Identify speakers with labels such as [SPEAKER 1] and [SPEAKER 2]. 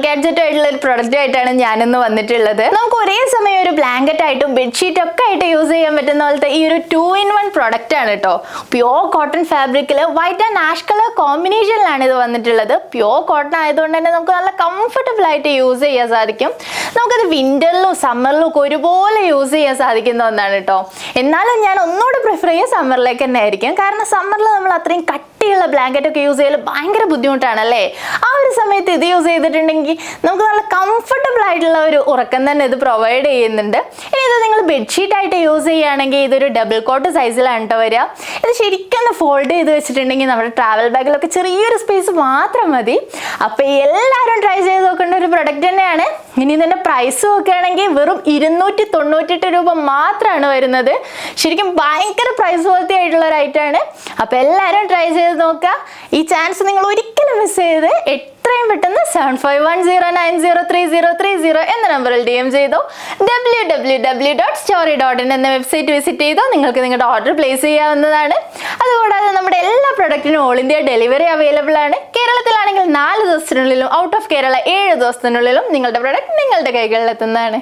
[SPEAKER 1] gadget ആയിട്ടുള്ള ഒരു product ആയിട്ടാണ് ഞാനിന്ന് വന്നിട്ടുള്ളത് നമുക്ക് ഒരേ സമയം ഒരു ബ്ലാങ്കറ്റ് ആയിട്ടും ബെഡ്ഷീറ്റ് ഒക്കെ ആയിട്ട് യൂസ് ചെയ്യാൻ പറ്റുന്ന പോലത്തെ ഈ ഒരു ടു ഇൻ വൺ പ്രൊഡക്റ്റ് ആണ് കേട്ടോ പ്യോർ കോട്ടൺ ഫാബ്രിക്കിൽ വൈറ്റ് ആൻഡ് ആഷ് കളർ കോമ്പിനേഷനിലാണ് ഇത് വന്നിട്ടുള്ളത് പ്യോർ കോട്ടൺ ആയതുകൊണ്ട് തന്നെ നമുക്ക് നല്ല കംഫർട്ടബിൾ ആയിട്ട് യൂസ് ചെയ്യാൻ സാധിക്കും നമുക്കത് വിന്ററിലും സമ്മറിലും ഒക്കെ ഒരുപോലെ യൂസ് ചെയ്യാൻ സാധിക്കുന്ന ഒന്നാണ് കേട്ടോ എന്നാലും ഞാൻ ഒന്നുകൂടെ പ്രിഫർ ചെയ്യുക സമ്മറിലേക്ക് തന്നെ ആയിരിക്കും കാരണം സമ്മറിൽ നമ്മൾ അത്രയും കട്ടിയുള്ള ബ്ലാങ്കറ്റ് ഒക്കെ യൂസ് ചെയ്യൽ ഭയങ്കര ബുദ്ധിമുട്ടാണ് അല്ലേ ആ ഒരു സമയത്ത് ഇത് യൂസ് ചെയ്തിട്ടുണ്ടെങ്കിൽ നമുക്ക് നല്ല കംഫർട്ടബിൾ ആയിട്ടുള്ള ഒരു ഉറക്കം തന്നെ ഇത് പ്രൊവൈഡ് ചെയ്യുന്നുണ്ട് ഇനി ഇത് നിങ്ങൾ ബെഡ്ഷീറ്റ് ആയിട്ട് യൂസ് ചെയ്യുകയാണെങ്കിൽ ഇതൊരു ഡബിൾ കോട്ട് സൈസിലാണ് കേട്ടോ വരിക ഇത് ശരിക്കും ഒന്ന് ഫോൾഡ് ചെയ്ത് വെച്ചിട്ടുണ്ടെങ്കിൽ നമ്മുടെ ട്രാവൽ ബാഗിലൊക്കെ ചെറിയൊരു സ്പേസ് മാത്രം മതി അപ്പോൾ എല്ലാവരും ട്രൈ ചെയ്ത് നോക്കേണ്ട ഒരു പ്രൊഡക്റ്റ് തന്നെയാണ് ഇനി ഇതിൻ്റെ പ്രൈസ് നോക്കുകയാണെങ്കിൽ വെറും ഇരുന്നൂറ്റി തൊണ്ണൂറ്റെട്ട് രൂപ മാത്രമാണ് വരുന്നത് ശരിക്കും ഭയങ്കര പ്രൈസ് വർത്തി ആയിട്ടുള്ള ഒരു ഐറ്റമാണ് അപ്പോൾ എല്ലാവരും ട്രൈ ചെയ്ത് നോക്കുക ഈ ചാൻസ് നിങ്ങൾ ഒരിക്കലും മിസ് ചെയ്ത് എത്രയും പെട്ടെന്ന് seven five one zero nine zero three zero three zero എന്ന നമ്പറിൽ ഡി എം ചെയ്തോ W W W dot story dot in എന്ന വെബ്സൈറ്റ് വിസിറ്റ് ചെയ്തോ നിങ്ങൾക്ക് നിങ്ങളുടെ ഓർഡർ പ്ലേസ് ചെയ്യാവുന്നതാണ് അതുകൂടാതെ നമ്മുടെ എല്ലാ പ്രൊഡക്റ്റിനും ഓൾ ഇന്ത്യ ഡെലിവറി അവൈലബിൾ ആണ് കേരളത്തിലാണെങ്കിൽ നാല് ദിവസത്തിനുള്ളിലും ഔട്ട് ഓഫ് കേരള ഏഴ് ദിവസത്തിനുള്ളിലും നിങ്ങളുടെ പ്രൊഡക്റ്റ് നിങ്ങളുടെ കൈകളിൽ എത്തുന്നതാണ്